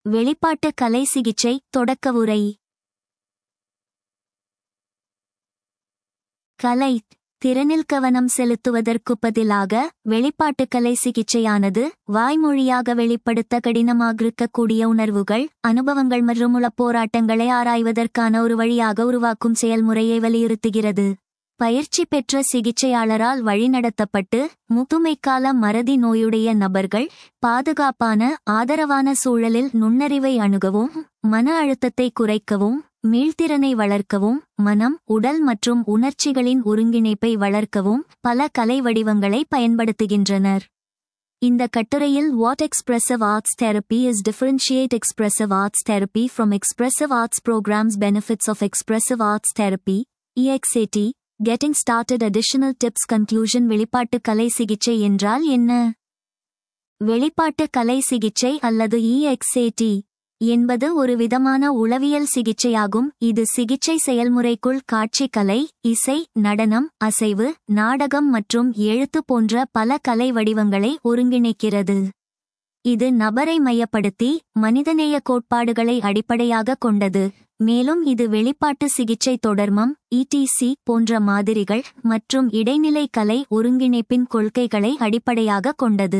வெளிப்பாட்டு கலை சிகிச்சை தொடக்க உரை கலை திறனில் கவனம் செலுத்துவதற்கு பதிலாக வெளிப்பாட்டு கலை சிகிச்சையானது வாய்மொழியாக வெளிப்படுத்த கடினமாகிருக்கக்கூடிய உணர்வுகள் அனுபவங்கள் மற்றும் உள போராட்டங்களை ஆராய்வதற்கான ஒரு வழியாக உருவாக்கும் செயல்முறையை வலியுறுத்துகிறது பயிற்சி பெற்ற சிகிச்சையாளரால் வழிநடத்தப்பட்டு முதுமைக்கால மறதி நோயுடைய நபர்கள் பாதுகாப்பான ஆதரவான சூழலில் நுண்ணறிவை அணுகவும் மன அழுத்தத்தை குறைக்கவும் மீள்திறனை வளர்க்கவும் மனம் உடல் மற்றும் உணர்ச்சிகளின் ஒருங்கிணைப்பை வளர்க்கவும் பல கலை வடிவங்களை பயன்படுத்துகின்றனர் இந்த கட்டுரையில் what expressive arts therapy is differentiate expressive arts therapy from expressive arts programs benefits of expressive arts therapy EXAT getting started additional tips conclusion வெளிப்பாட்டு கலை சிகிச்சை என்றால் என்ன வெளிப்பாட்டு கலை சிகிச்சை அல்லது இஎக்ஸ்ஏடி என்பது ஒரு விதமான உளவியல் சிகிச்சையாகும் இது சிகிச்சை செயல்முறைக்குள் காட்சிக்கலை இசை நடனம் அசைவு நாடகம் மற்றும் எழுத்து போன்ற பல கலை வடிவங்களை ஒருங்கிணைக்கிறது இது நபரை மையப்படுத்தி மனிதநேய கோட்பாடுகளை அடிப்படையாக கொண்டது மேலும் இது வெளிப்பாட்டு சிகிச்சை தொடர்மம் இடிசி போன்ற மாதிரிகள் மற்றும் இடைநிலை கலை ஒருங்கிணைப்பின் கொள்கைகளை அடிப்படையாக கொண்டது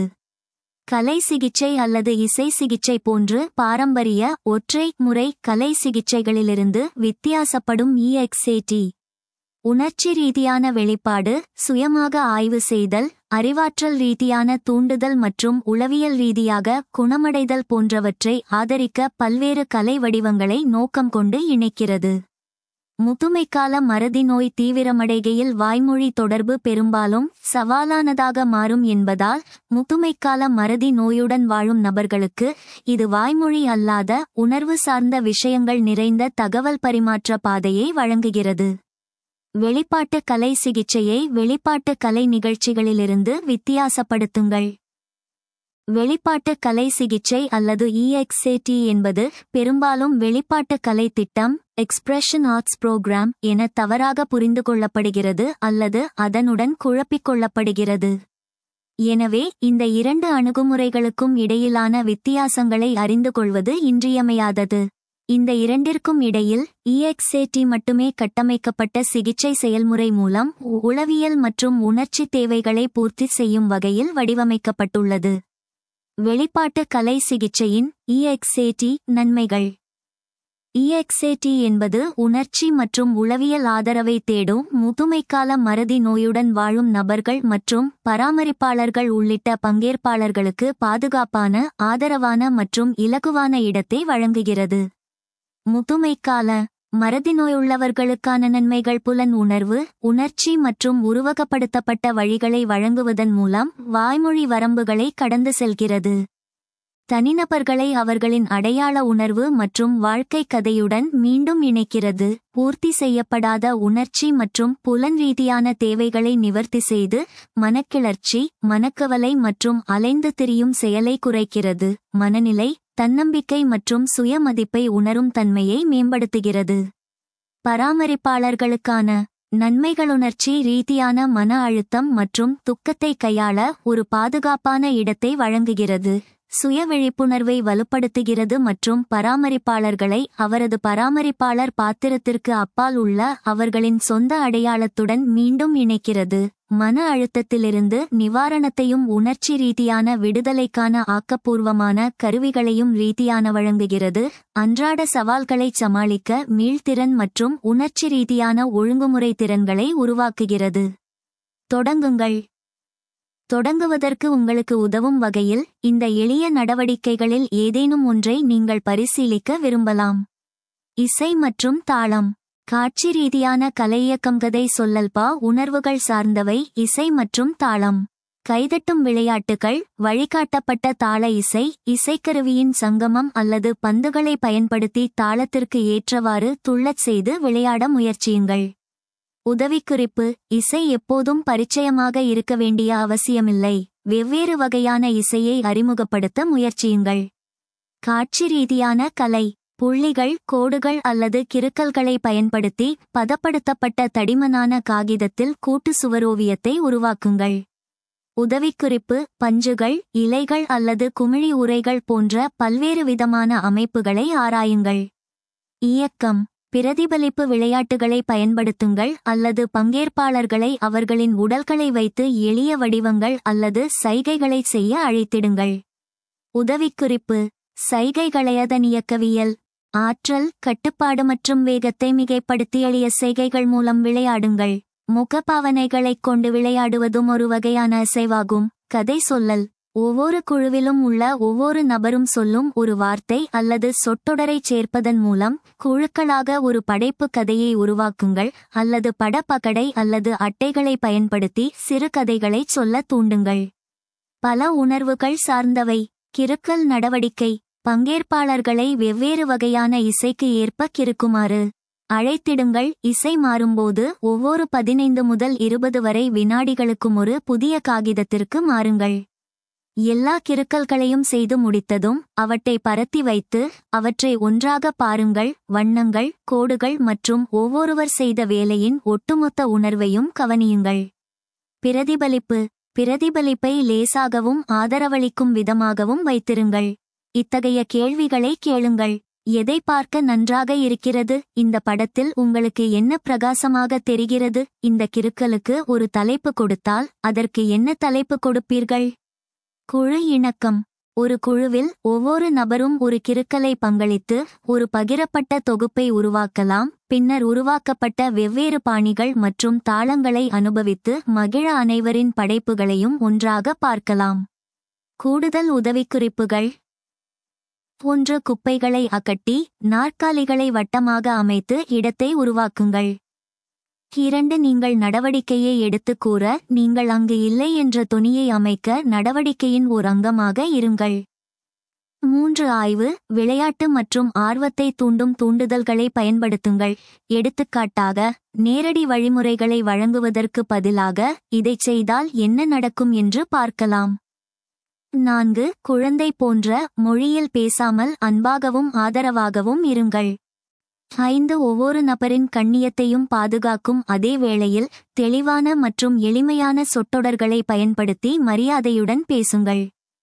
கலை சிகிச்சை அல்லது இசை சிகிச்சை போன்று பாரம்பரிய ஒற்றை முறை கலை சிகிச்சைகளிலிருந்து வித்தியாசப்படும் இஎக்ஸ்ஏடி உணர்ச்சி ரீதியான வெளிப்பாடு சுயமாக ஆய்வு செய்தல் அறிவாற்றல் ரீதியான தூண்டுதல் மற்றும் உளவியல் ரீதியாக குணமடைதல் போன்றவற்றை ஆதரிக்க பல்வேறு கலை வடிவங்களை நோக்கம் கொண்டு இணைக்கிறது முதுமைக்கால மறதி நோய் தீவிரமடைகையில் வாய்மொழி தொடர்பு பெரும்பாலும் சவாலானதாக மாறும் என்பதால் முதுமைக்கால மறதி நோயுடன் வாழும் நபர்களுக்கு இது வாய்மொழி அல்லாத உணர்வு சார்ந்த விஷயங்கள் நிறைந்த தகவல் பரிமாற்ற பாதையை வழங்குகிறது வெளிப்பாட்டு கலை சிகிச்சையை வெளிப்பாட்டு கலை நிகழ்ச்சிகளிலிருந்து வித்தியாசப்படுத்துங்கள் வெளிப்பாட்டு கலை சிகிச்சை அல்லது இஎக்ஸ்ஏடி என்பது பெரும்பாலும் வெளிப்பாட்டு கலை திட்டம் எக்ஸ்பிரஷன் ஆர்ட்ஸ் புரோகிராம் என தவறாக புரிந்து கொள்ளப்படுகிறது அல்லது அதனுடன் குழப்பிக் கொள்ளப்படுகிறது எனவே இந்த இரண்டு அணுகுமுறைகளுக்கும் இடையிலான வித்தியாசங்களை அறிந்து கொள்வது இன்றியமையாதது இந்த இரண்டிற்கும் இடையில் இஎக்ஸ்ஏடி மட்டுமே கட்டமைக்கப்பட்ட சிகிச்சை செயல்முறை மூலம் உளவியல் மற்றும் உணர்ச்சி தேவைகளை பூர்த்தி செய்யும் வகையில் வடிவமைக்கப்பட்டுள்ளது வெளிப்பாட்டு கலை சிகிச்சையின் இஎக்ஸ்ஏடி நன்மைகள் இஎக்ஸ்ஏடி என்பது உணர்ச்சி மற்றும் உளவியல் ஆதரவை தேடும் முதுமைக்கால மறதி நோயுடன் வாழும் நபர்கள் மற்றும் பராமரிப்பாளர்கள் உள்ளிட்ட பங்கேற்பாளர்களுக்கு பாதுகாப்பான ஆதரவான மற்றும் இலகுவான இடத்தை வழங்குகிறது முதுமைக்கால மறதி நோயுள்ளவர்களுக்கான நன்மைகள் புலன் உணர்வு உணர்ச்சி மற்றும் உருவகப்படுத்தப்பட்ட வழிகளை வழங்குவதன் மூலம் வாய்மொழி வரம்புகளை கடந்து செல்கிறது தனிநபர்களை அவர்களின் அடையாள உணர்வு மற்றும் வாழ்க்கை கதையுடன் மீண்டும் இணைக்கிறது பூர்த்தி செய்யப்படாத உணர்ச்சி மற்றும் புலன் ரீதியான தேவைகளை நிவர்த்தி செய்து மனக்கிளர்ச்சி மனக்கவலை மற்றும் அலைந்து திரியும் செயலை குறைக்கிறது மனநிலை தன்னம்பிக்கை மற்றும் சுயமதிப்பை உணரும் தன்மையை மேம்படுத்துகிறது பராமரிப்பாளர்களுக்கான நன்மைகளுணர்ச்சி ரீதியான மன அழுத்தம் மற்றும் துக்கத்தை கையாள ஒரு பாதுகாப்பான இடத்தை வழங்குகிறது சுய விழிப்புணர்வை வலுப்படுத்துகிறது மற்றும் பராமரிப்பாளர்களை அவரது பராமரிப்பாளர் பாத்திரத்திற்கு அப்பால் உள்ள அவர்களின் சொந்த அடையாளத்துடன் மீண்டும் இணைக்கிறது மன அழுத்தத்திலிருந்து நிவாரணத்தையும் உணர்ச்சி ரீதியான விடுதலைக்கான ஆக்கப்பூர்வமான கருவிகளையும் ரீதியான வழங்குகிறது அன்றாட சவால்களை சமாளிக்க மீள்திறன் மற்றும் உணர்ச்சி ரீதியான ஒழுங்குமுறை திறன்களை உருவாக்குகிறது தொடங்குங்கள் தொடங்குவதற்கு உங்களுக்கு உதவும் வகையில் இந்த எளிய நடவடிக்கைகளில் ஏதேனும் ஒன்றை நீங்கள் பரிசீலிக்க விரும்பலாம் இசை மற்றும் தாளம் காட்சி ரீதியான கலையியக்கம் கதை சொல்லல்பா உணர்வுகள் சார்ந்தவை இசை மற்றும் தாளம் கைதட்டும் விளையாட்டுகள் வழிகாட்டப்பட்ட தாள இசை இசைக்கருவியின் சங்கமம் அல்லது பந்துகளை பயன்படுத்தி தாளத்திற்கு ஏற்றவாறு துள்ளச் செய்து விளையாட முயற்சியுங்கள் உதவிக்குறிப்பு இசை எப்போதும் பரிச்சயமாக இருக்க வேண்டிய அவசியமில்லை வெவ்வேறு வகையான இசையை அறிமுகப்படுத்த முயற்சியுங்கள் காட்சி ரீதியான கலை புள்ளிகள் கோடுகள் அல்லது கிறுக்கல்களை பயன்படுத்தி பதப்படுத்தப்பட்ட தடிமனான காகிதத்தில் கூட்டு சுவரோவியத்தை உருவாக்குங்கள் உதவிக்குறிப்பு பஞ்சுகள் இலைகள் அல்லது குமிழி உரைகள் போன்ற பல்வேறு விதமான அமைப்புகளை ஆராயுங்கள் இயக்கம் பிரதிபலிப்பு விளையாட்டுகளை பயன்படுத்துங்கள் அல்லது பங்கேற்பாளர்களை அவர்களின் உடல்களை வைத்து எளிய வடிவங்கள் அல்லது சைகைகளை செய்ய அழைத்திடுங்கள் உதவிக்குறிப்பு சைகைகளையதன் இயக்கவியல் ஆற்றல் கட்டுப்பாடு மற்றும் வேகத்தை மிகைப்படுத்தி எளிய செய்கைகள் மூலம் விளையாடுங்கள் முகபாவனைகளைக் கொண்டு விளையாடுவதும் ஒரு வகையான அசைவாகும் கதை சொல்லல் ஒவ்வொரு குழுவிலும் உள்ள ஒவ்வொரு நபரும் சொல்லும் ஒரு வார்த்தை அல்லது சொற்றொடரைச் சேர்ப்பதன் மூலம் குழுக்களாக ஒரு படைப்பு கதையை உருவாக்குங்கள் அல்லது படப்பகடை அல்லது அட்டைகளை பயன்படுத்தி சிறு கதைகளைச் சொல்ல தூண்டுங்கள் பல உணர்வுகள் சார்ந்தவை கிறுக்கல் நடவடிக்கை பங்கேற்பாளர்களை வெவ்வேறு வகையான இசைக்கு ஏற்ப கிறுக்குமாறு அழைத்திடுங்கள் இசை மாறும்போது ஒவ்வொரு பதினைந்து முதல் இருபது வரை வினாடிகளுக்கும் ஒரு புதிய காகிதத்திற்கு மாறுங்கள் எல்லா கிறுக்கல்களையும் செய்து முடித்ததும் அவற்றை பரத்தி வைத்து அவற்றை ஒன்றாக பாருங்கள் வண்ணங்கள் கோடுகள் மற்றும் ஒவ்வொருவர் செய்த வேலையின் ஒட்டுமொத்த உணர்வையும் கவனியுங்கள் பிரதிபலிப்பு பிரதிபலிப்பை லேசாகவும் ஆதரவளிக்கும் விதமாகவும் வைத்திருங்கள் இத்தகைய கேள்விகளை கேளுங்கள் எதை பார்க்க நன்றாக இருக்கிறது இந்த படத்தில் உங்களுக்கு என்ன பிரகாசமாக தெரிகிறது இந்த கிறுக்கலுக்கு ஒரு தலைப்பு கொடுத்தால் அதற்கு என்ன தலைப்பு கொடுப்பீர்கள் குழு இணக்கம் ஒரு குழுவில் ஒவ்வொரு நபரும் ஒரு கிறுக்கலை பங்களித்து ஒரு பகிரப்பட்ட தொகுப்பை உருவாக்கலாம் பின்னர் உருவாக்கப்பட்ட வெவ்வேறு பாணிகள் மற்றும் தாளங்களை அனுபவித்து மகிழ அனைவரின் படைப்புகளையும் ஒன்றாக பார்க்கலாம் கூடுதல் உதவிக்குறிப்புகள் ஒன்று குப்பைகளை அகட்டி நாற்காலிகளை வட்டமாக அமைத்து இடத்தை உருவாக்குங்கள் இரண்டு நீங்கள் நடவடிக்கையை எடுத்துக் கூற நீங்கள் அங்கு இல்லை என்ற தொனியை அமைக்க நடவடிக்கையின் ஒரு அங்கமாக இருங்கள் மூன்று ஆய்வு விளையாட்டு மற்றும் ஆர்வத்தை தூண்டும் தூண்டுதல்களை பயன்படுத்துங்கள் எடுத்துக்காட்டாக நேரடி வழிமுறைகளை வழங்குவதற்கு பதிலாக இதைச் செய்தால் என்ன நடக்கும் என்று பார்க்கலாம் நான்கு குழந்தை போன்ற மொழியில் பேசாமல் அன்பாகவும் ஆதரவாகவும் இருங்கள் ஐந்து ஒவ்வொரு நபரின் கண்ணியத்தையும் பாதுகாக்கும் அதே வேளையில் தெளிவான மற்றும் எளிமையான சொற்றொடர்களை பயன்படுத்தி மரியாதையுடன் பேசுங்கள்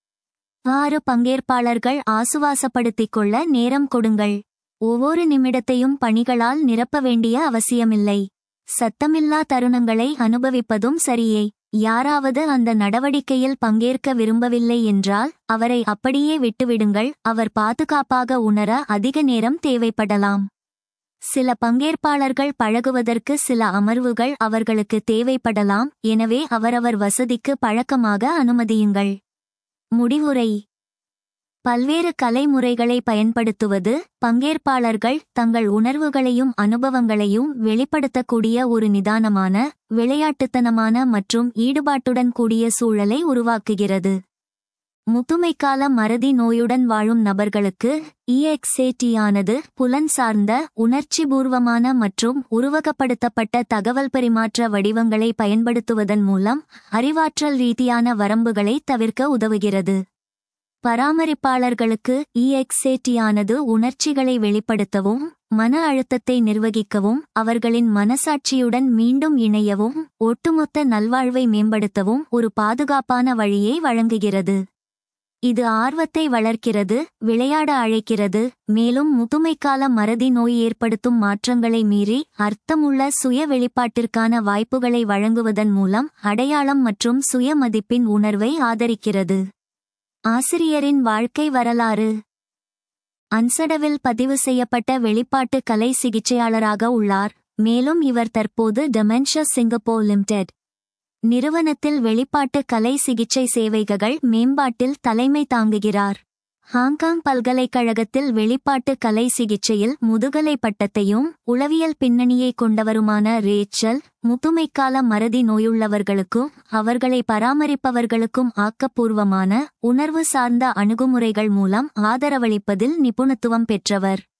ஆறு பங்கேற்பாளர்கள் ஆசுவாசப்படுத்திக் கொள்ள நேரம் கொடுங்கள் ஒவ்வொரு நிமிடத்தையும் பணிகளால் நிரப்ப வேண்டிய அவசியமில்லை சத்தமில்லா தருணங்களை அனுபவிப்பதும் சரியே யாராவது அந்த நடவடிக்கையில் பங்கேற்க விரும்பவில்லை என்றால் அவரை அப்படியே விட்டுவிடுங்கள் அவர் பாதுகாப்பாக உணர அதிக நேரம் தேவைப்படலாம் சில பங்கேற்பாளர்கள் பழகுவதற்கு சில அமர்வுகள் அவர்களுக்கு தேவைப்படலாம் எனவே அவரவர் வசதிக்கு பழக்கமாக அனுமதியுங்கள் முடிவுரை பல்வேறு கலைமுறைகளை பயன்படுத்துவது பங்கேற்பாளர்கள் தங்கள் உணர்வுகளையும் அனுபவங்களையும் வெளிப்படுத்தக்கூடிய ஒரு நிதானமான விளையாட்டுத்தனமான மற்றும் ஈடுபாட்டுடன் கூடிய சூழலை உருவாக்குகிறது முதுமைக்கால மறதி நோயுடன் வாழும் நபர்களுக்கு இஎக்ஸேடியானது புலன் சார்ந்த உணர்ச்சிபூர்வமான மற்றும் உருவகப்படுத்தப்பட்ட தகவல் பரிமாற்ற வடிவங்களை பயன்படுத்துவதன் மூலம் அறிவாற்றல் ரீதியான வரம்புகளை தவிர்க்க உதவுகிறது பராமரிப்பாளர்களுக்கு இஎக்ஸேடியானது உணர்ச்சிகளை வெளிப்படுத்தவும் மன அழுத்தத்தை நிர்வகிக்கவும் அவர்களின் மனசாட்சியுடன் மீண்டும் இணையவும் ஒட்டுமொத்த நல்வாழ்வை மேம்படுத்தவும் ஒரு பாதுகாப்பான வழியை வழங்குகிறது இது ஆர்வத்தை வளர்க்கிறது விளையாட அழைக்கிறது மேலும் முதுமைக்கால மறதி நோய் ஏற்படுத்தும் மாற்றங்களை மீறி அர்த்தமுள்ள சுய வெளிப்பாட்டிற்கான வாய்ப்புகளை வழங்குவதன் மூலம் அடையாளம் மற்றும் சுய மதிப்பின் உணர்வை ஆதரிக்கிறது ஆசிரியரின் வாழ்க்கை வரலாறு அன்சடவில் பதிவு செய்யப்பட்ட வெளிப்பாட்டு கலை சிகிச்சையாளராக உள்ளார் மேலும் இவர் தற்போது டெமென்ஷியா சிங்கப்பூர் லிமிடெட் நிறுவனத்தில் வெளிப்பாட்டு கலை சிகிச்சை சேவைகள் மேம்பாட்டில் தலைமை தாங்குகிறார் ஹாங்காங் பல்கலைக்கழகத்தில் வெளிப்பாட்டு கலை சிகிச்சையில் முதுகலை பட்டத்தையும் உளவியல் பின்னணியை கொண்டவருமான ரேச்சல் முதுமைக்கால மறதி நோயுள்ளவர்களுக்கும் அவர்களை பராமரிப்பவர்களுக்கும் ஆக்கப்பூர்வமான உணர்வு சார்ந்த அணுகுமுறைகள் மூலம் ஆதரவளிப்பதில் நிபுணத்துவம் பெற்றவர்